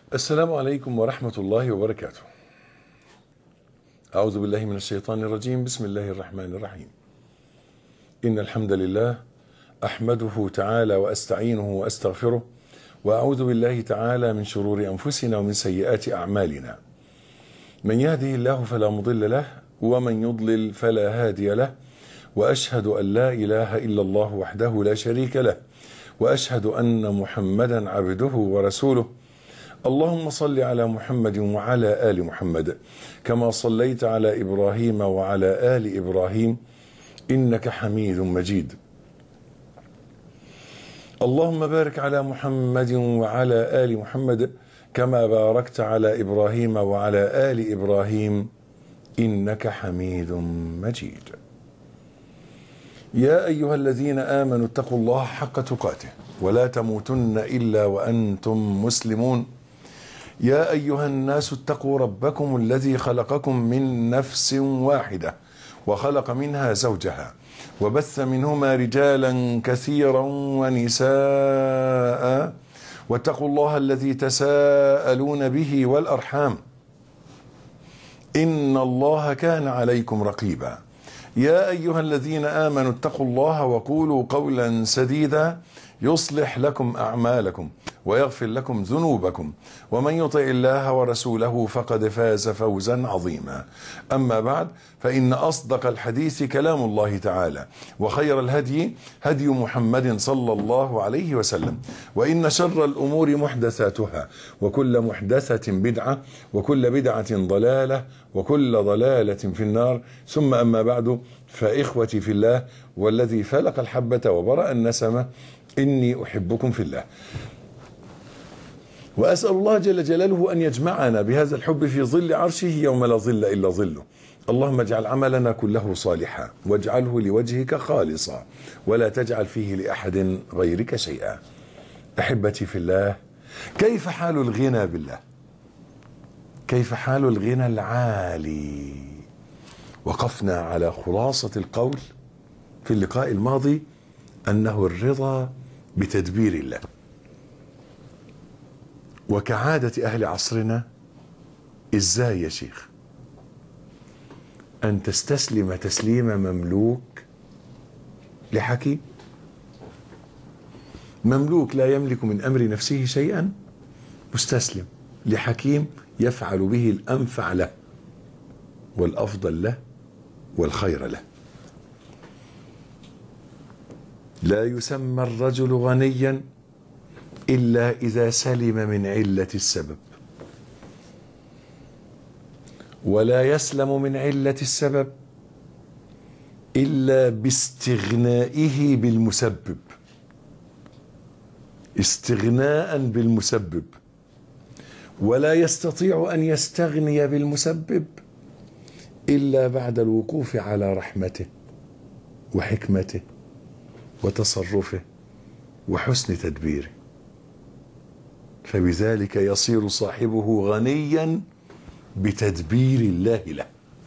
السلام عليكم ورحمة الله وبركاته. أعوذ بالله من الشيطان الرجيم، بسم الله الرحمن الرحيم. إن الحمد لله أحمده تعالى وأستعينه وأستغفره وأعوذ بالله تعالى من شرور أنفسنا ومن سيئات أعمالنا. من يهده الله فلا مضل له ومن يضلل فلا هادي له وأشهد أن لا إله إلا الله وحده لا شريك له وأشهد أن محمدا عبده ورسوله. اللهم صل على محمد وعلى ال محمد كما صليت على ابراهيم وعلى ال ابراهيم انك حميد مجيد اللهم بارك على محمد وعلى ال محمد كما باركت على ابراهيم وعلى ال ابراهيم انك حميد مجيد يا ايها الذين امنوا اتقوا الله حق تقاته ولا تموتن الا وانتم مسلمون يا ايها الناس اتقوا ربكم الذي خلقكم من نفس واحده وخلق منها زوجها وبث منهما رجالا كثيرا ونساء واتقوا الله الذي تساءلون به والارحام ان الله كان عليكم رقيبا يا ايها الذين امنوا اتقوا الله وقولوا قولا سديدا يصلح لكم اعمالكم ويغفر لكم ذنوبكم ومن يطع الله ورسوله فقد فاز فوزا عظيما اما بعد فان اصدق الحديث كلام الله تعالى وخير الهدي هدي محمد صلى الله عليه وسلم وان شر الامور محدثاتها وكل محدثه بدعه وكل بدعه ضلاله وكل ضلاله في النار ثم اما بعد فاخوتي في الله والذي فلق الحبه وبرا النسمه اني احبكم في الله واسال الله جل جلاله ان يجمعنا بهذا الحب في ظل عرشه يوم لا ظل الا ظله. اللهم اجعل عملنا كله صالحا واجعله لوجهك خالصا ولا تجعل فيه لاحد غيرك شيئا. احبتي في الله كيف حال الغنى بالله؟ كيف حال الغنى العالي؟ وقفنا على خلاصه القول في اللقاء الماضي انه الرضا بتدبير الله. وكعادة أهل عصرنا إزاي يا شيخ أن تستسلم تسليم مملوك لحكيم مملوك لا يملك من أمر نفسه شيئا مستسلم لحكيم يفعل به الأنفع له والأفضل له والخير له لا يسمى الرجل غنيا الا اذا سلم من عله السبب ولا يسلم من عله السبب الا باستغنائه بالمسبب استغناء بالمسبب ولا يستطيع ان يستغني بالمسبب الا بعد الوقوف على رحمته وحكمته وتصرفه وحسن تدبيره فبذلك يصير صاحبه غنيا بتدبير الله له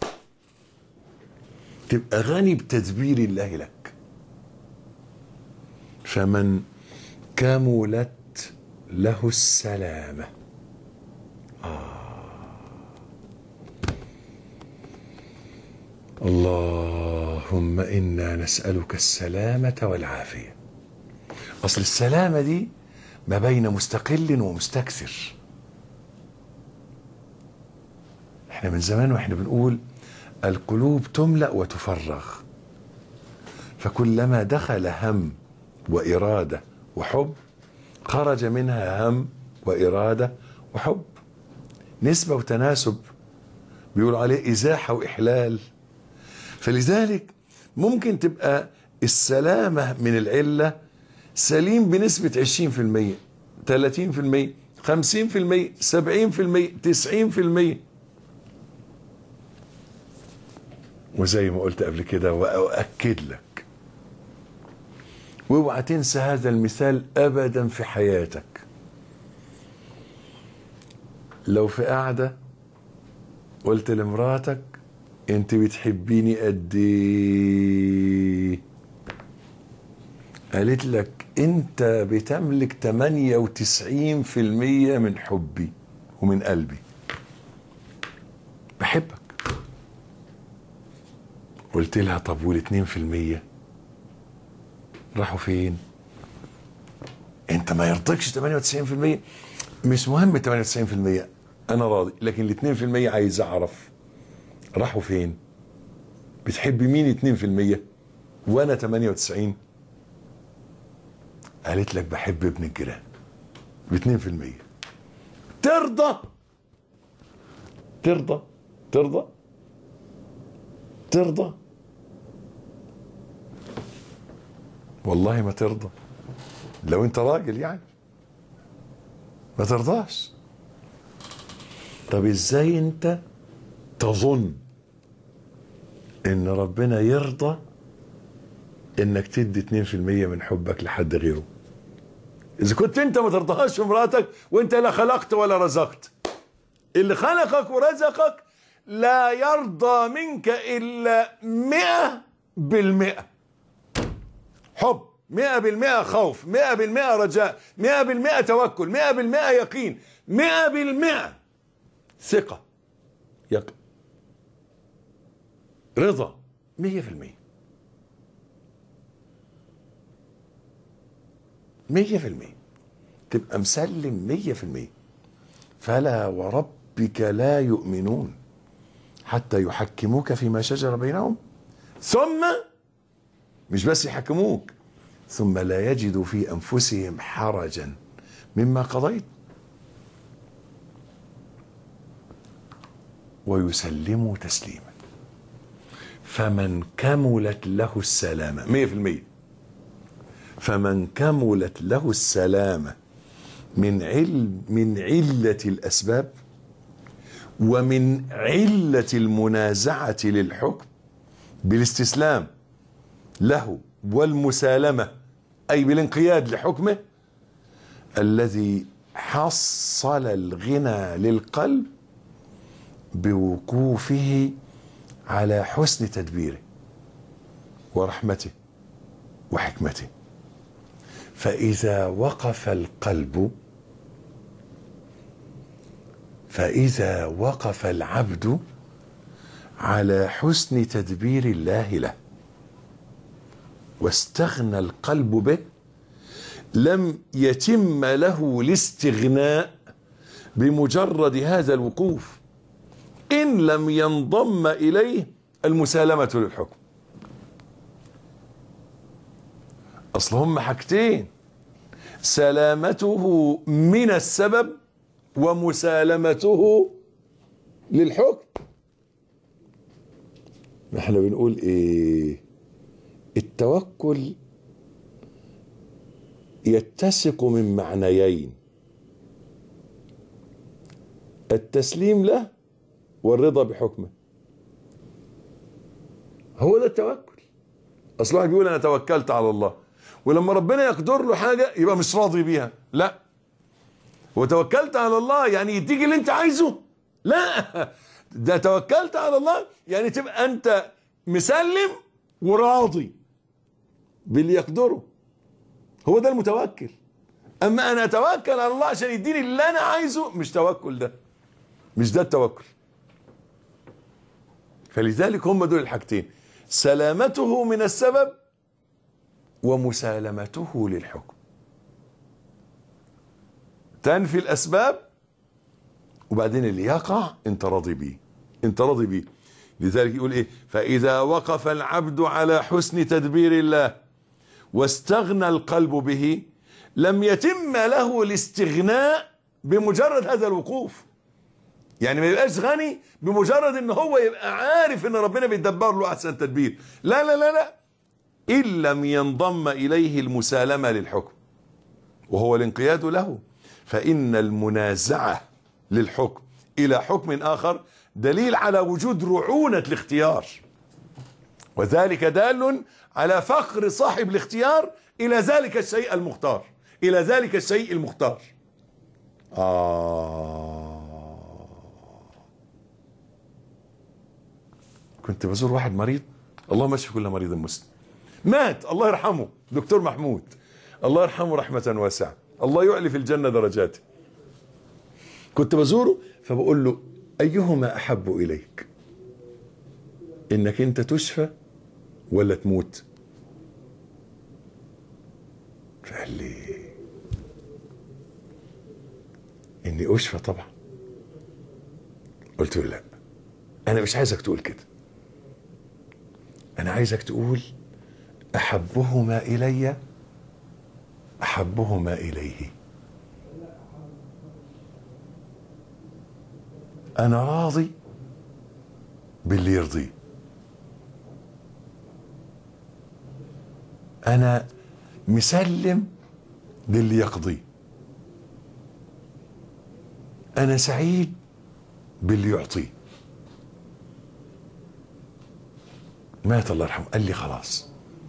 تبقى غني بتدبير الله لك فمن كملت له السلامة آه. اللهم إنا نسألك السلامة والعافية أصل السلامة دي ما بين مستقل ومستكثر احنا من زمان واحنا بنقول القلوب تملا وتفرغ فكلما دخل هم واراده وحب خرج منها هم واراده وحب نسبه وتناسب بيقولوا عليه ازاحه واحلال فلذلك ممكن تبقى السلامه من العله سليم بنسبة 20% 30% 50% 70% 90% وزي ما قلت قبل كده وأؤكد لك واوعى تنسى هذا المثال أبدا في حياتك لو في قعدة قلت لمراتك انت بتحبيني قد ايه قالت لك انت بتملك 98% من حبي ومن قلبي بحبك قلت لها طب والاتنين في المية راحوا فين انت ما يرضيكش 98% مش مهم 98% انا راضي لكن الاتنين في المية عايز اعرف راحوا فين بتحب مين 2% وانا 98 قالت لك بحب ابن الجيران ب 2% ترضى ترضى ترضى ترضى والله ما ترضى لو انت راجل يعني ما ترضاش طب ازاي انت تظن ان ربنا يرضى انك تدي 2% من حبك لحد غيره اذا كنت انت ما ترضاهاش في مراتك وانت لا خلقت ولا رزقت اللي خلقك ورزقك لا يرضى منك الا مئة بالمئة حب مئة بالمئة خوف مئة بالمئة رجاء مئة بالمئة توكل مئة بالمئة يقين مئة بالمئة ثقة يقين رضا مية في المية مية في المية تبقى مسلم مية في المية فلا وربك لا يؤمنون حتى يحكموك فيما شجر بينهم ثم مش بس يحكموك ثم لا يجدوا في انفسهم حرجا مما قضيت ويسلموا تسليما فمن كملت له السلامة مية في المية فمن كملت له السلامة من علم من علة الأسباب ومن علة المنازعة للحكم بالاستسلام له والمسالمة أي بالانقياد لحكمه الذي حصل الغنى للقلب بوقوفه على حسن تدبيره ورحمته وحكمته فإذا وقف القلب فإذا وقف العبد على حسن تدبير الله له واستغنى القلب به لم يتم له الاستغناء بمجرد هذا الوقوف إن لم ينضم إليه المسالمة للحكم أصل هم حاجتين سلامته من السبب ومسالمته للحكم احنا بنقول ايه التوكل يتسق من معنيين التسليم له والرضا بحكمه هو ده التوكل اصل واحد بيقول انا توكلت على الله ولما ربنا يقدر له حاجه يبقى مش راضي بيها لا وتوكلت على الله يعني يديك اللي انت عايزه لا ده توكلت على الله يعني تبقى انت مسلم وراضي باللي يقدره هو ده المتوكل اما انا اتوكل على الله عشان يديني اللي انا عايزه مش توكل ده مش ده التوكل فلذلك هم دول الحاجتين سلامته من السبب ومسالمته للحكم تنفي الاسباب وبعدين اللي يقع انت راضي بيه انت راضي بيه لذلك يقول ايه فاذا وقف العبد على حسن تدبير الله واستغنى القلب به لم يتم له الاستغناء بمجرد هذا الوقوف يعني ما يبقاش غني بمجرد ان هو يبقى عارف ان ربنا بيدبر له احسن تدبير لا لا لا لا ان لم ينضم اليه المسالمه للحكم وهو الانقياد له فان المنازعه للحكم الى حكم اخر دليل على وجود رعونه الاختيار وذلك دال على فقر صاحب الاختيار الى ذلك الشيء المختار الى ذلك الشيء المختار آه كنت بزور واحد مريض اللهم اشف كل مريض مسلم مات الله يرحمه دكتور محمود الله يرحمه رحمة واسعة الله يعلي في الجنة درجاته كنت بزوره فبقول له ايهما احب اليك انك انت تشفى ولا تموت فقال لي اني اشفى طبعا قلت له لا انا مش عايزك تقول كده انا عايزك تقول احبهما الي احبهما اليه انا راضي باللي يرضيه انا مسلم للي يقضيه انا سعيد باللي يعطيه مات الله يرحمه قال لي خلاص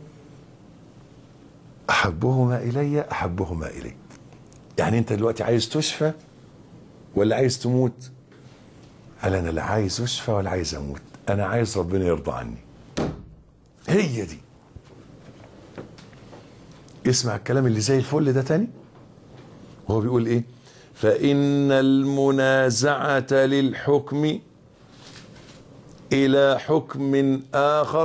احبهما الي احبهما الي يعني انت دلوقتي عايز تشفى ولا عايز تموت قال انا لا عايز اشفى ولا عايز اموت انا عايز ربنا يرضى عني هي دي اسمع الكلام اللي زي الفل ده تاني وهو بيقول ايه فان المنازعه للحكم الى حكم اخر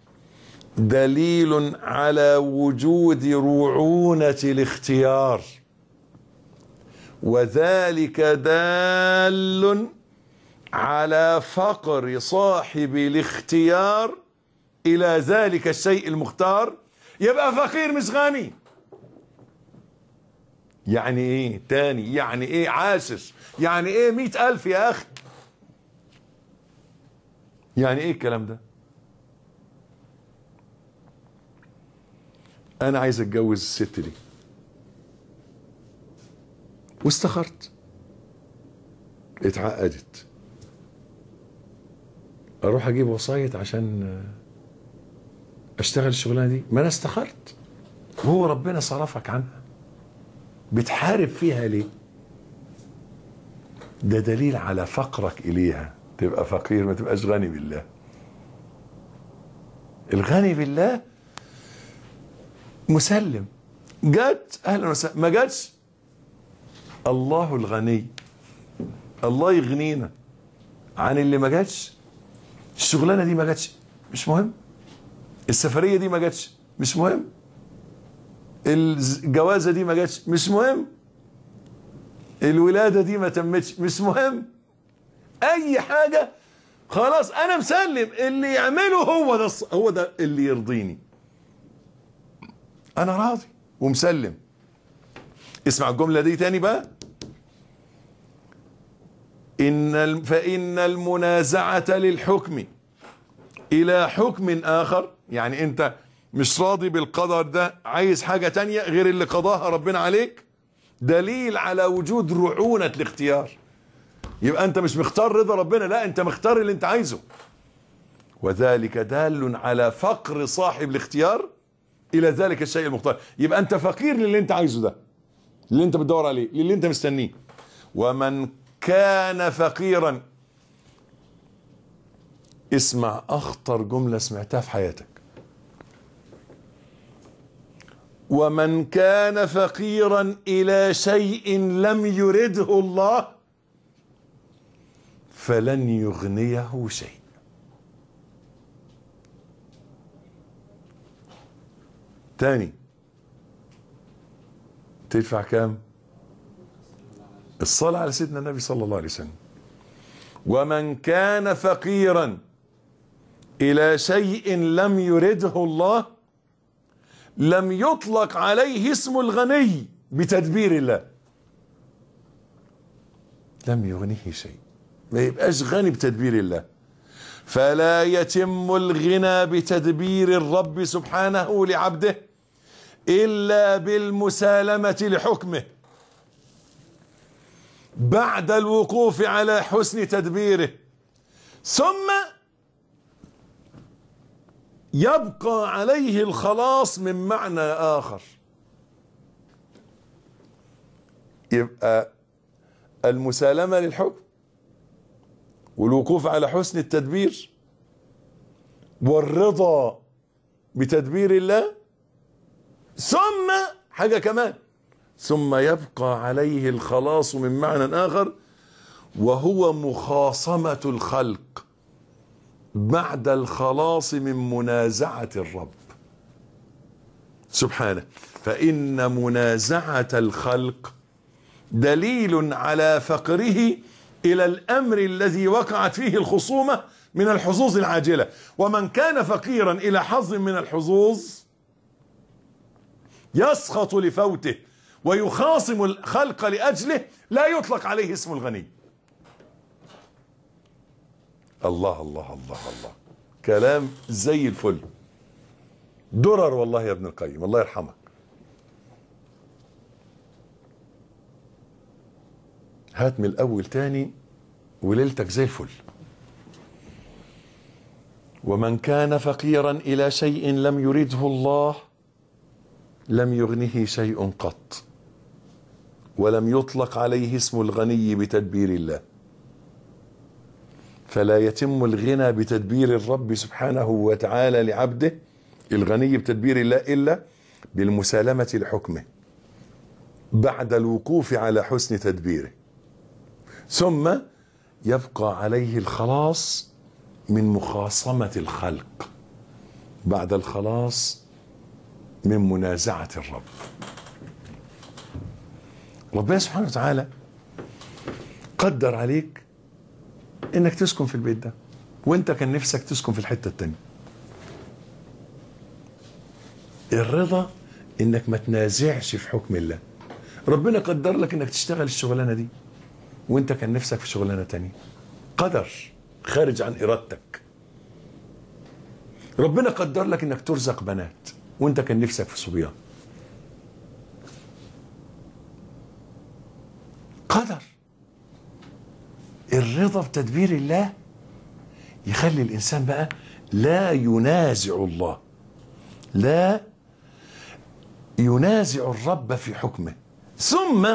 دليل على وجود رعونه الاختيار وذلك دال على فقر صاحب الاختيار الى ذلك الشيء المختار يبقى فقير مش غني يعني ايه تاني يعني ايه عاشر يعني ايه مئة الف يا اخي يعني ايه الكلام ده انا عايز اتجوز الست دي واستخرت اتعقدت اروح اجيب وسايط عشان اشتغل الشغلانه دي ما انا استخرت هو ربنا صرفك عنها بتحارب فيها ليه ده دليل على فقرك اليها تبقى فقير ما تبقاش غني بالله الغني بالله مسلم جت اهلا وسهلا ما جاتش الله الغني الله يغنينا عن اللي ما جاتش الشغلانه دي ما جاتش مش مهم السفريه دي ما جاتش مش مهم الجوازه دي ما جاتش مش مهم الولاده دي ما تمتش مش مهم اي حاجه خلاص انا مسلم اللي يعمله هو ده هو ده اللي يرضيني انا راضي ومسلم اسمع الجمله دي تاني بقى ان فان المنازعه للحكم الى حكم اخر يعني انت مش راضي بالقدر ده عايز حاجة تانية غير اللي قضاها ربنا عليك دليل على وجود رعونة الاختيار يبقى انت مش مختار رضا ربنا لا انت مختار اللي انت عايزه وذلك دال على فقر صاحب الاختيار الى ذلك الشيء المختار يبقى انت فقير للي انت عايزه ده اللي انت بتدور عليه للي انت مستنيه ومن كان فقيرا اسمع اخطر جملة سمعتها في حياتك ومن كان فقيرا الى شيء لم يرده الله فلن يغنيه شيء تاني تدفع كام الصلاة على سيدنا النبي صلى الله عليه وسلم ومن كان فقيرا الى شيء لم يرده الله لم يطلق عليه اسم الغني بتدبير الله لم يغنيه شيء ما يبقاش غني بتدبير الله فلا يتم الغنى بتدبير الرب سبحانه لعبده الا بالمسالمه لحكمه بعد الوقوف على حسن تدبيره ثم يبقى عليه الخلاص من معنى آخر يبقى المسالمة للحكم والوقوف على حسن التدبير والرضا بتدبير الله ثم حاجة كمان ثم يبقى عليه الخلاص من معنى آخر وهو مخاصمة الخلق بعد الخلاص من منازعة الرب سبحانه فإن منازعة الخلق دليل على فقره إلى الأمر الذي وقعت فيه الخصومة من الحظوظ العاجلة ومن كان فقيرا إلى حظ من الحظوظ يسخط لفوته ويخاصم الخلق لأجله لا يطلق عليه اسم الغني الله الله الله الله كلام زي الفل درر والله يا ابن القيم الله يرحمك هات من الاول تاني وليلتك زي الفل ومن كان فقيرا الى شيء لم يرده الله لم يغنه شيء قط ولم يطلق عليه اسم الغني بتدبير الله فلا يتم الغنى بتدبير الرب سبحانه وتعالى لعبده الغني بتدبير الله الا بالمسالمه لحكمه بعد الوقوف على حسن تدبيره ثم يبقى عليه الخلاص من مخاصمه الخلق بعد الخلاص من منازعه الرب ربنا سبحانه وتعالى قدر عليك انك تسكن في البيت ده وانت كان نفسك تسكن في الحته التانيه الرضا انك ما تنازعش في حكم الله ربنا قدر لك انك تشتغل الشغلانه دي وانت كان نفسك في شغلانه تانية قدر خارج عن ارادتك ربنا قدر لك انك ترزق بنات وانت كان نفسك في صبيان قدر الرضا بتدبير الله يخلي الانسان بقى لا ينازع الله لا ينازع الرب في حكمه ثم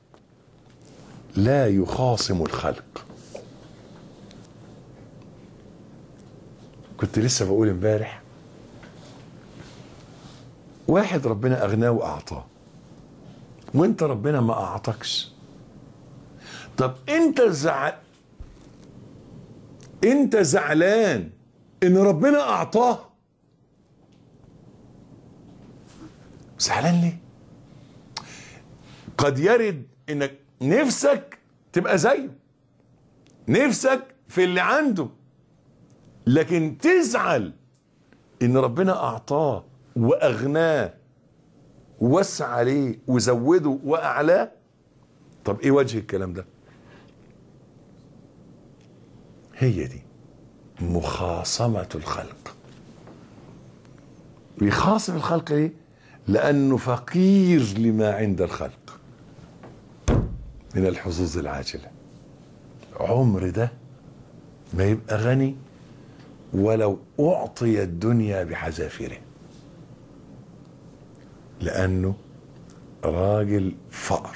لا يخاصم الخلق كنت لسه بقول امبارح واحد ربنا اغناه واعطاه وانت ربنا ما اعطكش طب انت زعل انت زعلان ان ربنا اعطاه زعلان ليه قد يرد انك نفسك تبقى زيه نفسك في اللي عنده لكن تزعل ان ربنا اعطاه واغناه ووسع عليه وزوده واعلاه طب ايه وجه الكلام ده هي دي مخاصمة الخلق بيخاصم الخلق ليه لأنه فقير لما عند الخلق من الحظوظ العاجلة عمر ده ما يبقى غني ولو أعطي الدنيا بحذافيره لأنه راجل فقر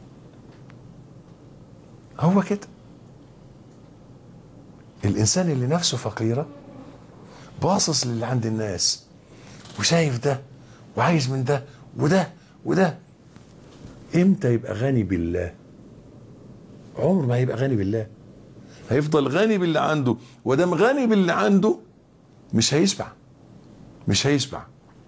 هو كده الانسان اللي نفسه فقيره باصص للي عند الناس وشايف ده وعايز من ده وده وده امتى يبقى غني بالله عمر ما هيبقى غني بالله هيفضل غني باللي عنده ودام غني باللي عنده مش هيشبع مش هيشبع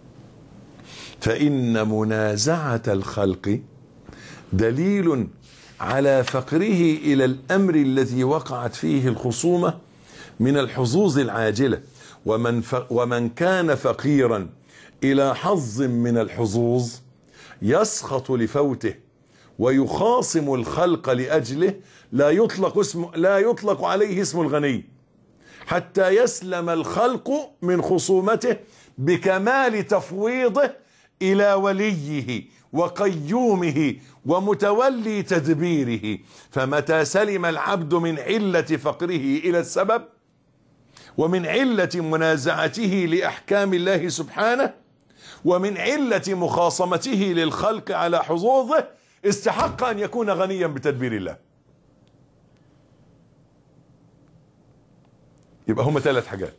فإن منازعة الخلق دليل على فقره إلى الأمر الذي وقعت فيه الخصومة من الحظوظ العاجلة ومن, ف... ومن كان فقيرا إلى حظ من الحظوظ يسخط لفوته ويخاصم الخلق لأجله لا يطلق اسم لا يطلق عليه اسم الغني حتى يسلم الخلق من خصومته بكمال تفويضه إلى وليه وقيومه ومتولي تدبيره فمتى سلم العبد من علة فقره إلى السبب ومن علة منازعته لأحكام الله سبحانه ومن علة مخاصمته للخلق على حظوظه استحق أن يكون غنيا بتدبير الله يبقى هما ثلاث حاجات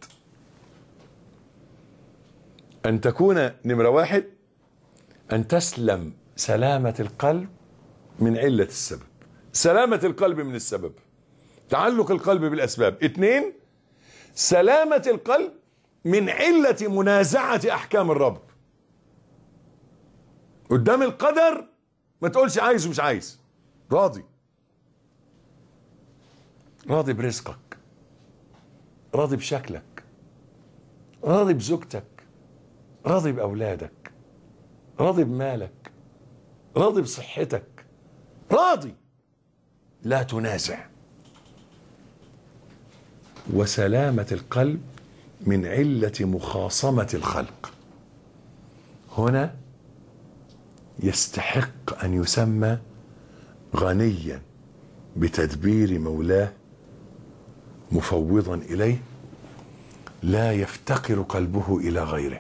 أن تكون نمرة واحد أن تسلم سلامة القلب من علة السبب سلامة القلب من السبب تعلق القلب بالاسباب اتنين سلامة القلب من علة منازعة احكام الرب قدام القدر ما تقولش عايز ومش عايز راضي راضي برزقك راضي بشكلك راضي بزوجتك راضي بأولادك راضي بمالك راضي بصحتك راضي لا تنازع وسلامة القلب من علة مخاصمة الخلق هنا يستحق أن يسمى غنيا بتدبير مولاه مفوضا إليه لا يفتقر قلبه إلى غيره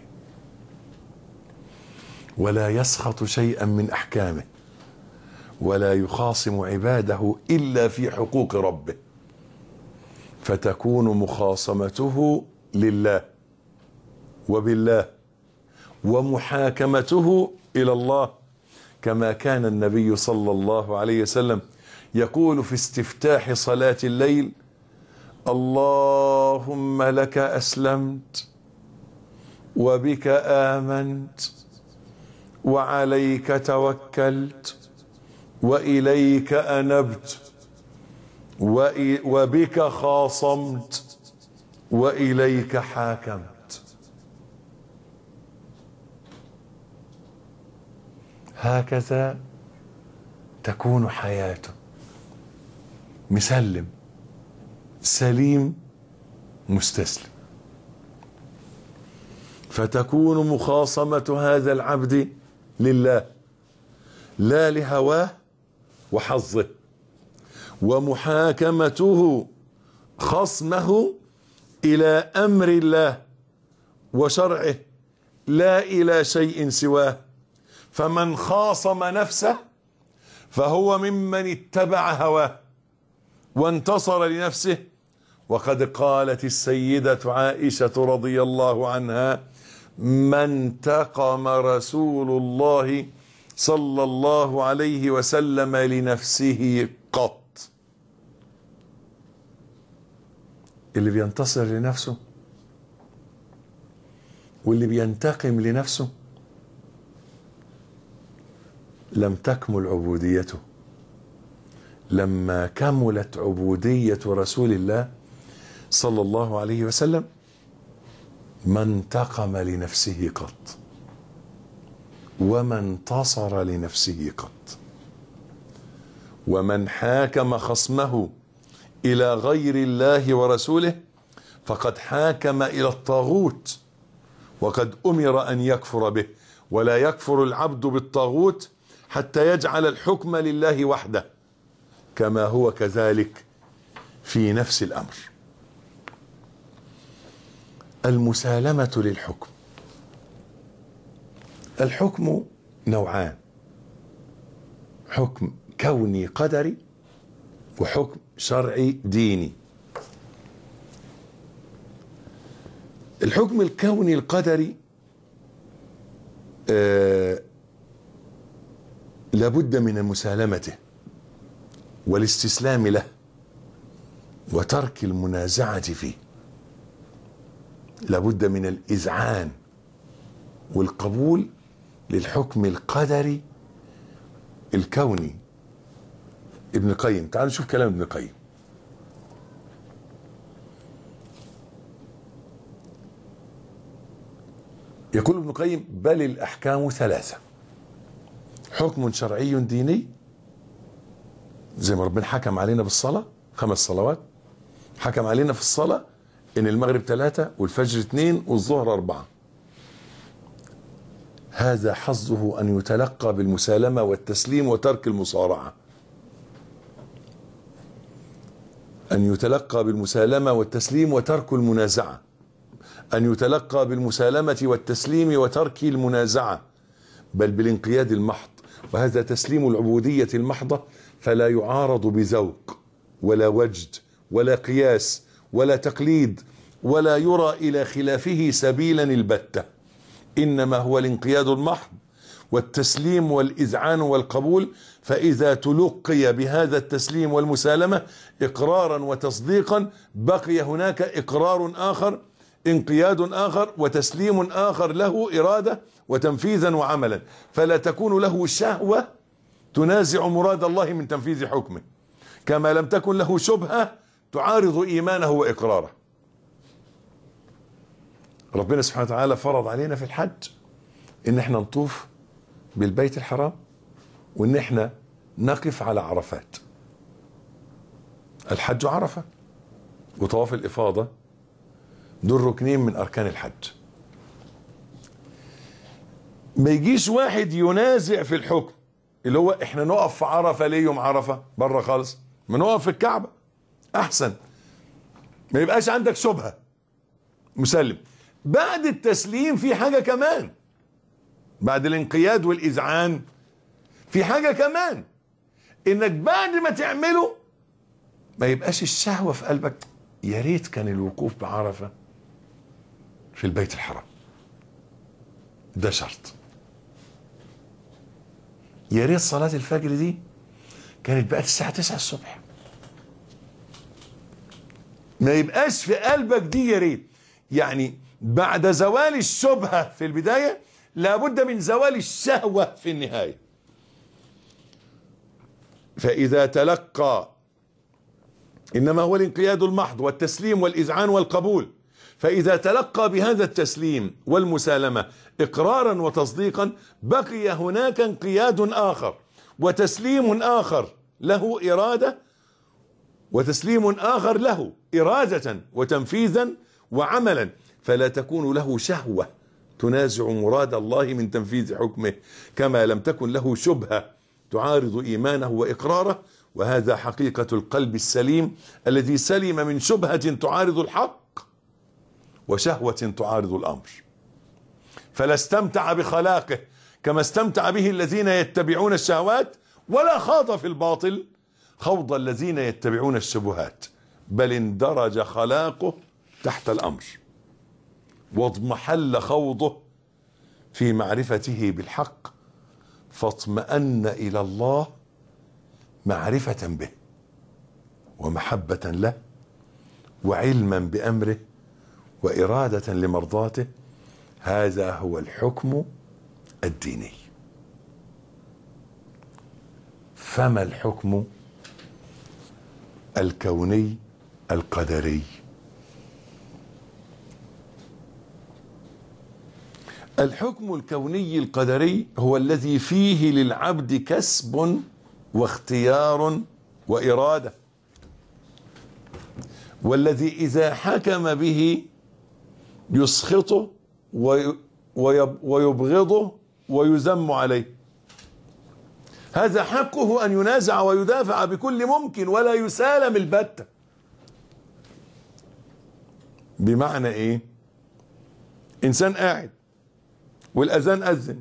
ولا يسخط شيئا من أحكامه ولا يخاصم عباده إلا في حقوق ربه فتكون مخاصمته لله وبالله ومحاكمته الى الله كما كان النبي صلى الله عليه وسلم يقول في استفتاح صلاه الليل اللهم لك اسلمت وبك امنت وعليك توكلت واليك انبت وإ- وبك خاصمت واليك حاكمت هكذا تكون حياته مسلم سليم مستسلم فتكون مخاصمه هذا العبد لله لا لهواه وحظه ومحاكمته خصمه الى امر الله وشرعه لا الى شيء سواه فمن خاصم نفسه فهو ممن اتبع هواه وانتصر لنفسه وقد قالت السيدة عائشة رضي الله عنها ما انتقم رسول الله صلى الله عليه وسلم لنفسه قط اللي بينتصر لنفسه واللي بينتقم لنفسه لم تكمل عبوديته لما كملت عبودية رسول الله صلى الله عليه وسلم ما انتقم لنفسه قط وما انتصر لنفسه قط ومن حاكم خصمه الى غير الله ورسوله فقد حاكم الى الطاغوت وقد امر ان يكفر به ولا يكفر العبد بالطاغوت حتى يجعل الحكم لله وحده كما هو كذلك في نفس الامر المسالمه للحكم الحكم نوعان حكم كوني قدري وحكم شرعي ديني الحكم الكوني القدري آه لابد من مسالمته والاستسلام له وترك المنازعة فيه لابد من الإذعان والقبول للحكم القدري الكوني ابن قيم تعالوا نشوف كلام ابن قيم يقول ابن قيم بل الأحكام ثلاثة حكم شرعي ديني زي ما ربنا حكم علينا بالصلاة خمس صلوات حكم علينا في الصلاة ان المغرب ثلاثة والفجر اثنين والظهر أربعة هذا حظه أن يتلقى بالمسالمة والتسليم وترك المصارعة أن يتلقى بالمسالمة والتسليم وترك المنازعة أن يتلقى بالمسالمة والتسليم وترك المنازعة بل بالانقياد المحض وهذا تسليم العبودية المحضة فلا يعارض بذوق ولا وجد ولا قياس ولا تقليد ولا يرى إلى خلافه سبيلا البتة إنما هو الانقياد المحض والتسليم والإذعان والقبول فإذا تلقي بهذا التسليم والمسالمة إقرارا وتصديقا بقي هناك إقرار آخر انقياد آخر وتسليم آخر له إرادة وتنفيذا وعملا فلا تكون له شهوة تنازع مراد الله من تنفيذ حكمه كما لم تكن له شبهة تعارض إيمانه وإقراره ربنا سبحانه وتعالى فرض علينا في الحج ان احنا نطوف بالبيت الحرام وان احنا نقف على عرفات الحج عرفة وطواف الإفاضة دول ركنين من أركان الحج ما يجيش واحد ينازع في الحكم اللي هو احنا نقف في عرفة ليه يوم عرفة بره خالص ما نقف في الكعبة أحسن ما يبقاش عندك شبهة مسلم بعد التسليم في حاجة كمان بعد الانقياد والإذعان في حاجة كمان انك بعد ما تعمله ما يبقاش الشهوة في قلبك يا ريت كان الوقوف بعرفة في البيت الحرام ده شرط يا ريت صلاة الفجر دي كانت بقت الساعة 9 الصبح ما يبقاش في قلبك دي يا ريت يعني بعد زوال الشبهة في البداية لابد من زوال الشهوة في النهاية فإذا تلقى إنما هو الانقياد المحض والتسليم والإذعان والقبول فإذا تلقى بهذا التسليم والمسالمة إقرارا وتصديقا بقي هناك انقياد آخر وتسليم آخر له إرادة وتسليم آخر له إرادة وتنفيذا وعملا فلا تكون له شهوة تنازع مراد الله من تنفيذ حكمه كما لم تكن له شبهة تعارض إيمانه وإقراره وهذا حقيقة القلب السليم الذي سلم من شبهة تعارض الحق وشهوة تعارض الأمر فلا استمتع بخلاقه كما استمتع به الذين يتبعون الشهوات ولا خاض في الباطل خوض الذين يتبعون الشبهات بل اندرج خلاقه تحت الأمر واضمحل خوضه في معرفته بالحق فاطمأن إلى الله معرفة به ومحبة له وعلما بأمره وإرادة لمرضاته هذا هو الحكم الديني فما الحكم الكوني القدري الحكم الكوني القدري هو الذي فيه للعبد كسب واختيار وإرادة والذي إذا حكم به يسخطه ويبغضه ويذم عليه هذا حقه أن ينازع ويدافع بكل ممكن ولا يسالم البتة بمعنى إيه إنسان قاعد والأذان أذن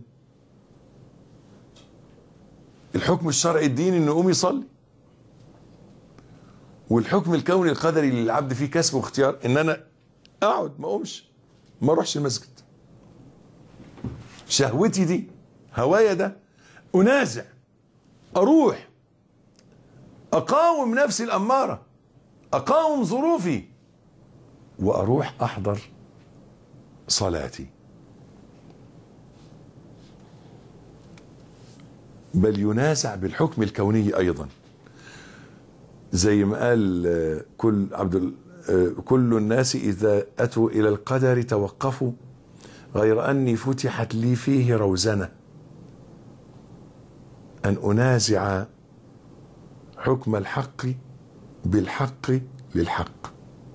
الحكم الشرعي الديني انه يقوم يصلي والحكم الكوني القدري للعبد فيه كسب واختيار ان انا اقعد ما اقومش ما اروحش المسجد شهوتي دي هوايا ده انازع اروح اقاوم نفسي الاماره اقاوم ظروفي واروح احضر صلاتي بل ينازع بالحكم الكوني ايضا زي ما قال كل عبد كل الناس اذا اتوا الى القدر توقفوا غير اني فتحت لي فيه روزنه ان انازع حكم الحق بالحق للحق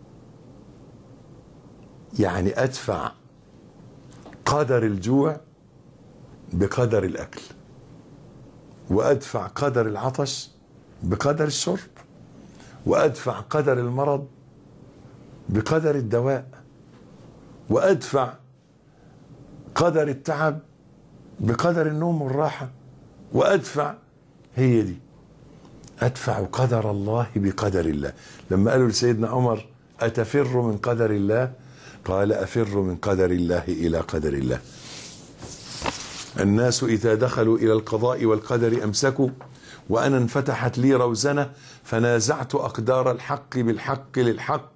يعني ادفع قدر الجوع بقدر الاكل وادفع قدر العطش بقدر الشرب وادفع قدر المرض بقدر الدواء وادفع قدر التعب بقدر النوم والراحه وادفع هي دي ادفع قدر الله بقدر الله لما قالوا لسيدنا عمر اتفر من قدر الله قال افر من قدر الله الى قدر الله الناس إذا دخلوا إلى القضاء والقدر أمسكوا وأنا انفتحت لي روزنة فنازعت أقدار الحق بالحق للحق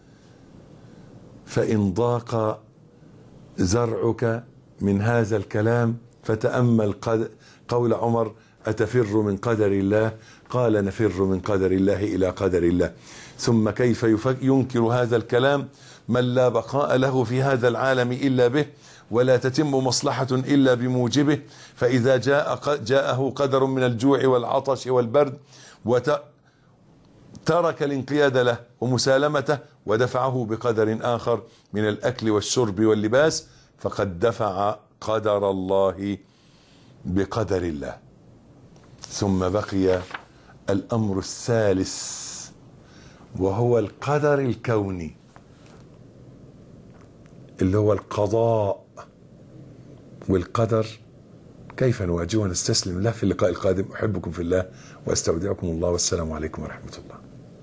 فإن ضاق زرعك من هذا الكلام فتأمل قد قول عمر أتفر من قدر الله قال نفر من قدر الله إلى قدر الله ثم كيف ينكر هذا الكلام من لا بقاء له في هذا العالم إلا به ولا تتم مصلحة إلا بموجبه فإذا جاء جاءه قدر من الجوع والعطش والبرد وترك الانقياد له ومسالمته ودفعه بقدر آخر من الأكل والشرب واللباس فقد دفع قدر الله بقدر الله ثم بقي الأمر الثالث وهو القدر الكوني اللي هو القضاء والقدر كيف نواجهه ونستسلم له في اللقاء القادم أحبكم في الله وأستودعكم الله والسلام عليكم ورحمة الله